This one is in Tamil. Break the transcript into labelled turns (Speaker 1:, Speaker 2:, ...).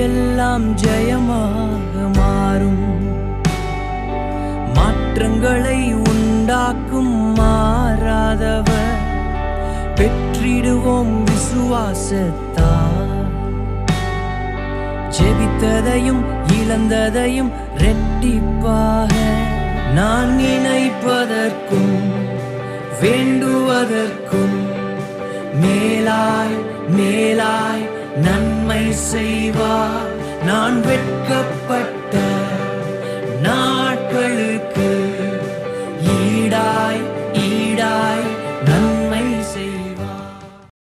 Speaker 1: எல்லாம் ஜெயமாக மாறும் மாற்றங்களை உண்டாக்கும் மாறாதவர் பெற்றிடுவோம் விசுவாசத்தால் ஜெபித்ததையும் இழந்ததையும் ரெட்டிப்பாக நான் நினைப்பதற்கும் வேண்டுவதற்கும் மேலாய் மேலாய் நன்மை செய்வார் நான் வெட்கப்பட்ட